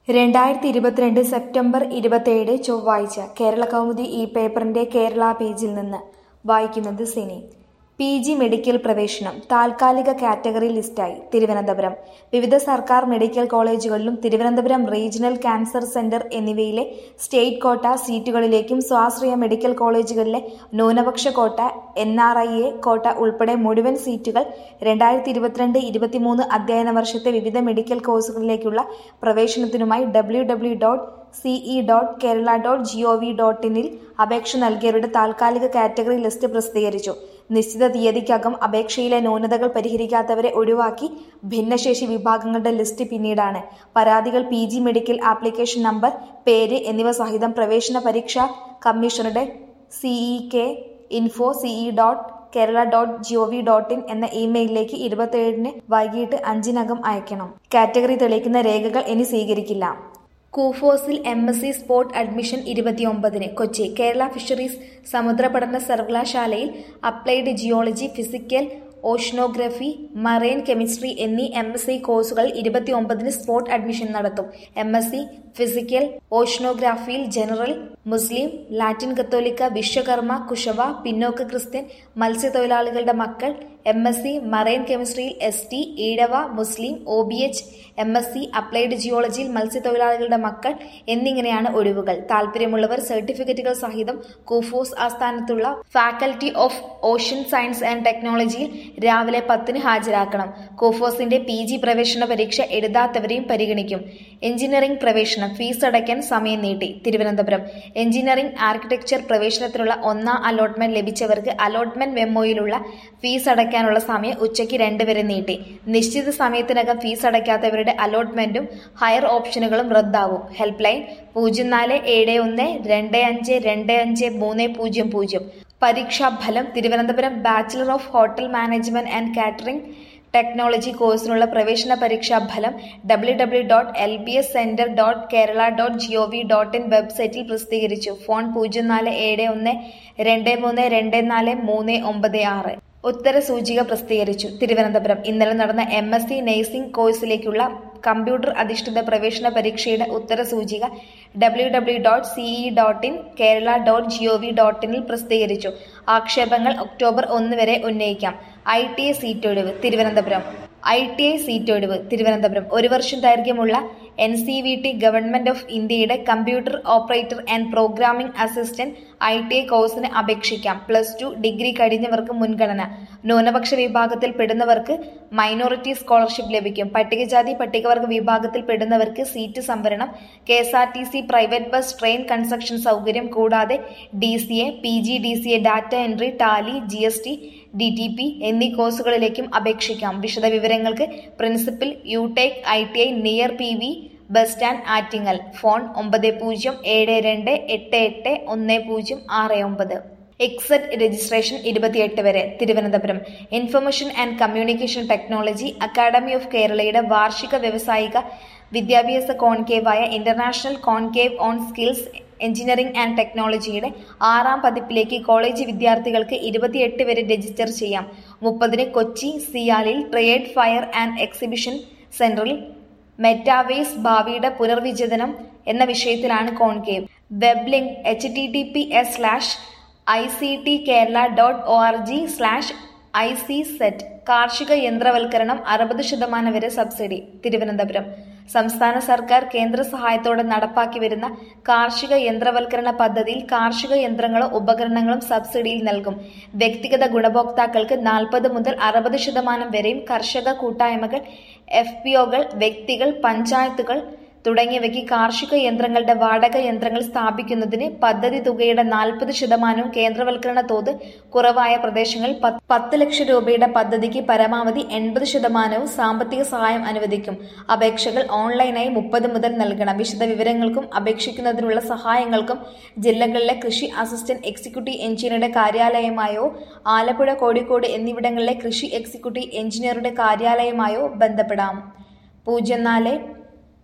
രണ്ടായിരത്തി ഇരുപത്തിരണ്ട് സെപ്റ്റംബർ ഇരുപത്തിയേഴ് ചൊവ്വാഴ്ച കേരള കൗമുദി ഈ പേപ്പറിന്റെ കേരള പേജിൽ നിന്ന് വായിക്കുന്നത് സിനി പി ജി മെഡിക്കൽ പ്രവേശനം താൽക്കാലിക കാറ്റഗറി ലിസ്റ്റായി തിരുവനന്തപുരം വിവിധ സർക്കാർ മെഡിക്കൽ കോളേജുകളിലും തിരുവനന്തപുരം റീജിയണൽ ക്യാൻസർ സെന്റർ എന്നിവയിലെ സ്റ്റേറ്റ് കോട്ട സീറ്റുകളിലേക്കും സ്വാശ്രയ മെഡിക്കൽ കോളേജുകളിലെ ന്യൂനപക്ഷ കോട്ട എൻ ആർ ഐ എ കോട്ട ഉൾപ്പെടെ മുഴുവൻ സീറ്റുകൾ രണ്ടായിരത്തി ഇരുപത്തിരണ്ട് ഇരുപത്തിമൂന്ന് അധ്യയന വർഷത്തെ വിവിധ മെഡിക്കൽ കോഴ്സുകളിലേക്കുള്ള പ്രവേശനത്തിനുമായി W W dot CE dot Kerala dot G O V dot ഇനിൽ അപേക്ഷ നൽകിയവരുടെ താൽക്കാലിക കാറ്റഗറി ലിസ്റ്റ് പ്രസിദ്ധീകരിച്ചു നിശ്ചിത തീയതിക്കകം അപേക്ഷയിലെ ന്യൂനതകൾ പരിഹരിക്കാത്തവരെ ഒഴിവാക്കി ഭിന്നശേഷി വിഭാഗങ്ങളുടെ ലിസ്റ്റ് പിന്നീടാണ് പരാതികൾ P G medical application number പേര് എന്നിവ സഹിതം പ്രവേശന പരീക്ഷാ കമ്മീഷണറുടെ CE K info CE dot Kerala dot G O V dot in എന്ന ഇമെയിലിലേക്ക് ഇരുപത്തിയേഴിന് വൈകിട്ട് അഞ്ചിനകം അയക്കണം കാറ്റഗറി തെളിയിക്കുന്ന രേഖകൾ ഇനി സ്വീകരിക്കില്ല കൂഫോസിൽ M S C sport admission ഇരുപത്തിയൊമ്പതിന് കൊച്ചി കേരള ഫിഷറീസ് സമുദ്ര പഠന സർവകലാശാലയിൽ applied geology physical oceanography marine chemistry എന്നീ എം എസ് സി കോഴ്സുകൾ ഇരുപത്തിയൊമ്പതിന് സ്പോട്ട് അഡ്മിഷൻ നടത്തും എം എസ് സി ഫിസിക്കൽ ഓഷനോഗ്രാഫിയിൽ ജനറൽ മുസ്ലിം ലാറ്റിൻ കത്തോലിക്ക വിശ്വകർമ്മ കുശവ പിന്നോക്ക ക്രിസ്ത്യൻ മത്സ്യത്തൊഴിലാളികളുടെ മക്കൾ എം എസ് സി മറൈൻ കെമിസ്ട്രിയിൽ S T Ezhava Muslim O B H M S C applied ജിയോളജിയിൽ മത്സ്യത്തൊഴിലാളികളുടെ മക്കൾ എന്നിങ്ങനെയാണ് ഒഴിവുകൾ താല്പര്യമുള്ളവർ സർട്ടിഫിക്കറ്റുകൾ സഹിതം കൂഫോസ് ആസ്ഥാനത്തുള്ള faculty of ocean science and ടെക്നോളജിയിൽ രാവിലെ പത്തിന് ഹാജരാക്കണം കൂഫോസിന്റെ പി ജി പ്രവേശന പരീക്ഷ എഴുതാത്തവരെയും പരിഗണിക്കും എഞ്ചിനീയറിംഗ് പ്രവേശനം ഫീസ് അടയ്ക്കാൻ സമയം നീട്ടി തിരുവനന്തപുരം എഞ്ചിനീയറിംഗ് ആർക്കിടെക്ചർ പ്രവേശനത്തിനുള്ള ഒന്നാം അലോട്ട്മെന്റ് ലഭിച്ചവർക്ക് അലോട്ട്മെന്റ് മെമ്മോയിലുള്ള ഫീസ് അടയ്ക്കാനുള്ള സമയം ഉച്ചയ്ക്ക് രണ്ട് വരെ നീട്ടി നിശ്ചിത സമയത്തിനകം ഫീസ് അടയ്ക്കാത്തവരുടെ അലോട്ട്മെന്റും ഹയർ ഓപ്ഷനുകളും റദ്ദാവും ഹെൽപ്പ് ലൈൻ പൂജ്യം നാല് ഏഴ് ഒന്ന് രണ്ട് അഞ്ച് രണ്ട് അഞ്ച് മൂന്ന് പൂജ്യം പൂജ്യം പരീക്ഷാഫലം Thiruvananthapuram bachelor of hotel management and catering technology കോഴ്സിനുള്ള പ്രവേശന പരീക്ഷാ ഫലം W W dot L B S centre dot Kerala dot G O V dot in വെബ്സൈറ്റിൽ പ്രസിദ്ധീകരിച്ചു ഫോൺ പൂജ്യം നാല് ഏഴ് ഒന്ന് രണ്ട് മൂന്ന് രണ്ട് നാല് മൂന്ന് ഒമ്പത് ആറ് ഉത്തര സൂചിക പ്രസിദ്ധീകരിച്ചു തിരുവനന്തപുരം ഇന്നലെ നടന്ന എം എസ് സി നഴ്സിംഗ് കോഴ്സിലേക്കുള്ള കമ്പ്യൂട്ടർ അധിഷ്ഠിത പ്രവേശന പരീക്ഷയുടെ ഉത്തര സൂചിക W W dot CE dot in Kerala dot G O V dot ഇനിൽ പ്രസിദ്ധീകരിച്ചു ആക്ഷേപങ്ങൾ ഒക്ടോബർ ഒന്ന് വരെ ഉന്നയിക്കാം ഐ ടി ഐ സീറ്റ് ഒഴിവ് Thiruvananthapuram I T I seat ഒഴിവ് തിരുവനന്തപുരം ഒരു വർഷം ദൈർഘ്യമുള്ള N C V T government of ഇന്ത്യയുടെ computer operator and programming assistant I T I കോഴ്സിന് അപേക്ഷിക്കാം പ്ലസ് ടു ഡിഗ്രി കഴിഞ്ഞവർക്ക് മുൻഗണന ന്യൂനപക്ഷ വിഭാഗത്തിൽ പെടുന്നവർക്ക് മൈനോറിറ്റി സ്കോളർഷിപ്പ് ലഭിക്കും പട്ടികജാതി പട്ടികവർഗ വിഭാഗത്തിൽ പെടുന്നവർക്ക് സീറ്റ് സംവരണം K S R T C private bus train construction സൗകര്യം കൂടാതെ D C A P G D C A data entry tally G S T D T P എന്നീ കോഴ്സുകളിലേക്കും അപേക്ഷിക്കാം വിശദവിവരങ്ങൾക്ക് പ്രിൻസിപ്പൽ യുടെക് I T I near P V bus stand Attingal phone ഒമ്പത് പൂജ്യം ഏഴ് രണ്ട് എട്ട് എട്ട് ഒന്ന് പൂജ്യം ആറ് ഒമ്പത് എക്സറ്റ് രജിസ്ട്രേഷൻ ഇരുപത്തിയെട്ട് വരെ Thiruvananthapuram information and communication technology academy of കേരളയുടെ വാർഷിക വ്യവസായിക വിദ്യാഭ്യാസ കോൺകേവായ international conclave on skills engineering and ടെക്നോളജിയുടെ ആറാം പതിപ്പിലേക്ക് കോളേജ് വിദ്യാർത്ഥികൾക്ക് ഇരുപത്തിയെട്ട് വരെ രജിസ്റ്റർ ചെയ്യാം മുപ്പതിന് കൊച്ചി സിയാലിൽ ട്രേഡ് ഫയർ ആൻഡ് എക്സിബിഷൻ സെന്ററിൽ മെറ്റാവേസ് ഭാവിയുടെ പുനർവിചിതനം എന്ന വിഷയത്തിലാണ് conclave web link H T T P S slash I C T Kerala dot O R G slash I C set കാർഷിക യന്ത്രവൽക്കരണം അറുപത് ശതമാനം വരെ സബ്സിഡി തിരുവനന്തപുരം സംസ്ഥാന സർക്കാർ കേന്ദ്ര സഹായത്തോടെ നടപ്പാക്കി വരുന്ന കാർഷിക യന്ത്രവൽക്കരണ പദ്ധതിയിൽ കാർഷിക യന്ത്രങ്ങളും ഉപകരണങ്ങളും സബ്സിഡിയിൽ നൽകും വ്യക്തിഗത ഗുണഭോക്താക്കൾക്ക് നാൽപ്പത് മുതൽ അറുപത് ശതമാനം വരെയും കർഷക കൂട്ടായ്മകൾ എഫ് പി ഒകൾ വ്യക്തികൾ പഞ്ചായത്തുകൾ തുടങ്ങിയവയ്ക്ക് കാർഷിക യന്ത്രങ്ങളുടെ വാടക യന്ത്രങ്ങൾ സ്ഥാപിക്കുന്നതിന് പദ്ധതി തുകയുടെ നാൽപ്പത് ശതമാനവും കേന്ദ്രവൽക്കരണ തോത് കുറവായ പ്രദേശങ്ങളിൽ പത്ത് ലക്ഷം രൂപയുടെ പദ്ധതിക്ക് പരമാവധി എൺപത് ശതമാനവും സാമ്പത്തിക സഹായം അനുവദിക്കും അപേക്ഷകൾ ഓൺലൈനായി മുപ്പത് മുതൽ നൽകണം വിശദവിവരങ്ങൾക്കും അപേക്ഷിക്കുന്നതിനുള്ള സഹായങ്ങൾക്കും ജില്ലകളിലെ കൃഷി അസിസ്റ്റന്റ് എക്സിക്യൂട്ടീവ് എഞ്ചിനീയറുടെ കാര്യാലയമായോ ആലപ്പുഴ കോഴിക്കോട് എന്നിവിടങ്ങളിലെ കൃഷി എക്സിക്യൂട്ടീവ് എഞ്ചിനീയറുടെ കാര്യാലയമായോ ബന്ധപ്പെടാം പൂജ്യം നാല്